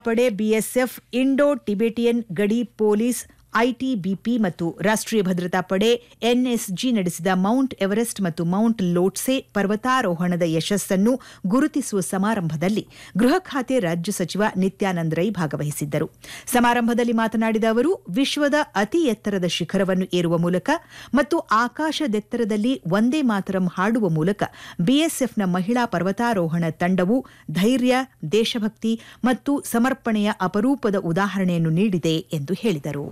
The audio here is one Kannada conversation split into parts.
ಪಡೆ ಬಿಎಸ್ಎಫ್ ಇಂಡೋ ಟಿಬೆಟಿಯನ್ ಗಡಿ ಪೊಲೀಸ್ ಐಟಿಬಿಪಿ ಮತ್ತು ರಾಷ್ಟ್ರೀಯ ಭದ್ರತಾ ಪಡೆ ಎನ್ಎಸ್ಜಿ ನಡೆಸಿದ ಮೌಂಟ್ ಎವರೆಸ್ಟ್ ಮತ್ತು ಮೌಂಟ್ ಲೋಟ್ಸೆ ಪರ್ವತಾರೋಹಣದ ಯಶಸ್ಸನ್ನು ಗುರುತಿಸುವ ಸಮಾರಂಭದಲ್ಲಿ ಗೃಹ ಖಾತೆ ರಾಜ್ಯ ಸಚಿವ ನಿತ್ಯಾನಂದ್ ರೈ ಭಾಗವಹಿಸಿದ್ದರು ಸಮಾರಂಭದಲ್ಲಿ ಮಾತನಾಡಿದ ಅವರು ವಿಶ್ವದ ಅತಿ ಎತ್ತರದ ಶಿಖರವನ್ನು ಏರುವ ಮೂಲಕ ಮತ್ತು ಆಕಾಶದೆತ್ತರದಲ್ಲಿ ಒಂದೇ ಮಾತರಂ ಹಾಡುವ ಮೂಲಕ ಬಿಎಸ್ಎಫ್ನ ಮಹಿಳಾ ಪರ್ವತಾರೋಹಣ ತಂಡವು ಧೈರ್ಯ ದೇಶಭಕ್ತಿ ಮತ್ತು ಸಮರ್ಪಣೆಯ ಅಪರೂಪದ ಉದಾಹರಣೆಯನ್ನು ನೀಡಿದೆ ಎಂದು ಹೇಳಿದರು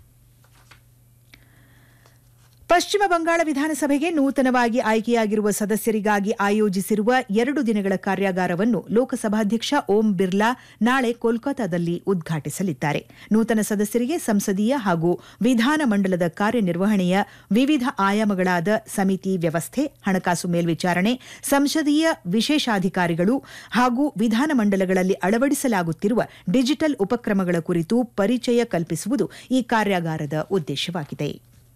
ಪಶ್ಚಿಮ ಬಂಗಾಳ ವಿಧಾನಸಭೆಗೆ ನೂತನವಾಗಿ ಆಯ್ಕೆಯಾಗಿರುವ ಸದಸ್ಯರಿಗಾಗಿ ಆಯೋಜಿಸಿರುವ ಎರಡು ದಿನಗಳ ಕಾರ್ಯಾಗಾರವನ್ನು ಲೋಕಸಭಾಧ್ಯಕ್ಷ ಓಂ ಬಿರ್ಲಾ ನಾಳೆ ಕೋಲ್ಕತಾದಲ್ಲಿ ಉದ್ಘಾಟಿಸಲಿದ್ದಾರೆ ನೂತನ ಸದಸ್ಯರಿಗೆ ಸಂಸದೀಯ ಹಾಗೂ ವಿಧಾನಮಂಡಲದ ಕಾರ್ಯನಿರ್ವಹಣೆಯ ವಿವಿಧ ಆಯಾಮಗಳಾದ ಸಮಿತಿ ವ್ಯವಸ್ಥೆ ಹಣಕಾಸು ಮೇಲ್ವಿಚಾರಣೆ ಸಂಸದೀಯ ವಿಶೇಷಾಧಿಕಾರಿಗಳು ಹಾಗೂ ವಿಧಾನಮಂಡಲಗಳಲ್ಲಿ ಅಳವಡಿಸಲಾಗುತ್ತಿರುವ ಡಿಜಿಟಲ್ ಉಪಕ್ರಮಗಳ ಕುರಿತು ಪರಿಚಯ ಕಲ್ಪಿಸುವುದು ಈ ಕಾರ್ಯಾಗಾರದ ಉದ್ದೇಶವಾಗಿದೆ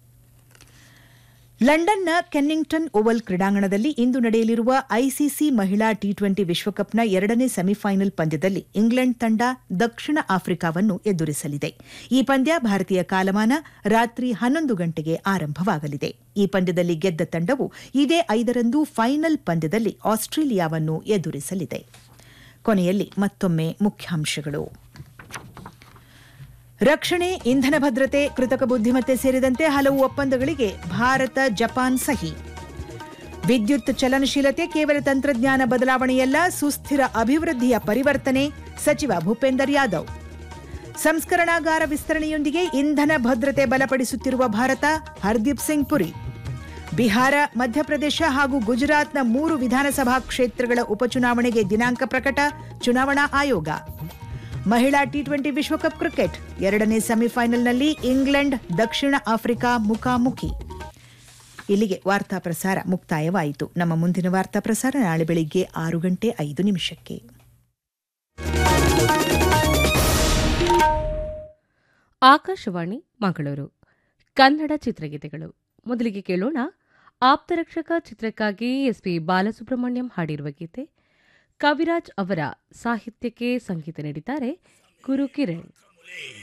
ಲಂಡನ್ನ ಕೆನ್ನಿಂಗ್ಟನ್ ಓವಲ್ ಕ್ರೀಡಾಂಗಣದಲ್ಲಿ ಇಂದು ನಡೆಯಲಿರುವ ಐಸಿಸಿ ಮಹಿಳಾ ಟಿ ಟ್ವೆಂಟಿ ವಿಶ್ವಕಪ್ನ ಎರಡನೇ ಸೆಮಿಫೈನಲ್ ಪಂದ್ಯದಲ್ಲಿ ಇಂಗ್ಲೆಂಡ್ ತಂಡ ದಕ್ಷಿಣ ಆಫ್ರಿಕಾವನ್ನು ಎದುರಿಸಲಿದೆ ಈ ಪಂದ್ಯ ಭಾರತೀಯ ಕಾಲಮಾನ ರಾತ್ರಿ ಹನ್ನೊಂದು ಗಂಟೆಗೆ ಆರಂಭವಾಗಲಿದೆ ಈ ಪಂದ್ಯದಲ್ಲಿ ಗೆದ್ದ ತಂಡವು ಇದೇ ಐದರಂದು ಫೈನಲ್ ಪಂದ್ಯದಲ್ಲಿ ಆಸ್ಟ್ರೇಲಿಯಾವನ್ನು ಎದುರಿಸಲಿದೆ ಕೊನೆಯಲ್ಲಿ ಮತ್ತೊಮ್ಮೆ ಮುಖ್ಯಾಂಶಗಳು ರಕ್ಷಣೆ ಇಂಧನ ಭದ್ರತೆ ಕೃತಕ ಬುದ್ಧಿಮತ್ತೆ ಸೇರಿದಂತೆ ಹಲವು ಒಪ್ಪಂದಗಳಿಗೆ ಭಾರತ ಜಪಾನ್ ಸಹಿ ವಿದ್ಯುತ್ ಚಲನಶೀಲತೆ ಕೇವಲ ತಂತ್ರಜ್ಞಾನ ಬದಲಾವಣೆಯಲ್ಲ ಸುಸ್ಥಿರ ಅಭಿವೃದ್ಧಿಯ ಪರಿವರ್ತನೆ ಸಚಿವ ಭೂಪೇಂದರ್ ಯಾದವ್ ಸಂಸ್ಕರಣಾಗಾರ ವಿಸ್ತರಣೆಯೊಂದಿಗೆ ಇಂಧನ ಭದ್ರತೆ ಬಲಪಡಿಸುತ್ತಿರುವ ಭಾರತ ಹರ್ದೀಪ್ ಸಿಂಗ್ ಪುರಿ ಬಿಹಾರ ಮಧ್ಯಪ್ರದೇಶ ಹಾಗೂ ಗುಜರಾತ್ನ ಮೂರು ವಿಧಾನಸಭಾ ಕ್ಷೇತ್ರಗಳ ಉಪಚುನಾವಣೆಗೆ ದಿನಾಂಕ ಪ್ರಕಟ ಚುನಾವಣಾ ಆಯೋಗ ಮಹಿಳಾ ಟಿ ಟ್ವೆಂಟಿ ವಿಶ್ವಕಪ್ ಕ್ರಿಕೆಟ್ ಎರಡನೇ ಸೆಮಿಫೈನಲ್ನಲ್ಲಿ ಇಂಗ್ಲೆಂಡ್ ದಕ್ಷಿಣ ಆಫ್ರಿಕಾ ಮುಖಾಮುಖಿ ಇಲ್ಲಿಗೆ ವಾರ್ತಾ ಪ್ರಸಾರ ಮುಕ್ತಾಯವಾಯಿತು ನಮ್ಮ ಮುಂದಿನ ವಾರ್ತಾ ಪ್ರಸಾರ ನಾಳೆ ಬೆಳಿಗ್ಗೆ ಆರು ಗಂಟೆ ಐದು ನಿಮಿಷಕ್ಕೆ ಆಕಾಶವಾಣಿ ಮಂಗಳೂರು ಕನ್ನಡ ಚಿತ್ರಗೀತೆಗಳು ಮೊದಲಿಗೆ ಕೇಳೋಣ ಆಪ್ತರಕ್ಷಕ ಚಿತ್ರಕ್ಕಾಗಿ ಎಸ್ಪಿ ಬಾಲಸುಬ್ರಹ್ಮಣ್ಯಂ ಹಾಡಿರುವ ಗೀತೆ ಕವಿರಾಜ್ ಅವರ ಸಾಹಿತ್ಯಕ್ಕೆ ಸಂಗೀತ ನೀಡಿದ್ದಾರೆ ಗುರು ಕಿರಣ್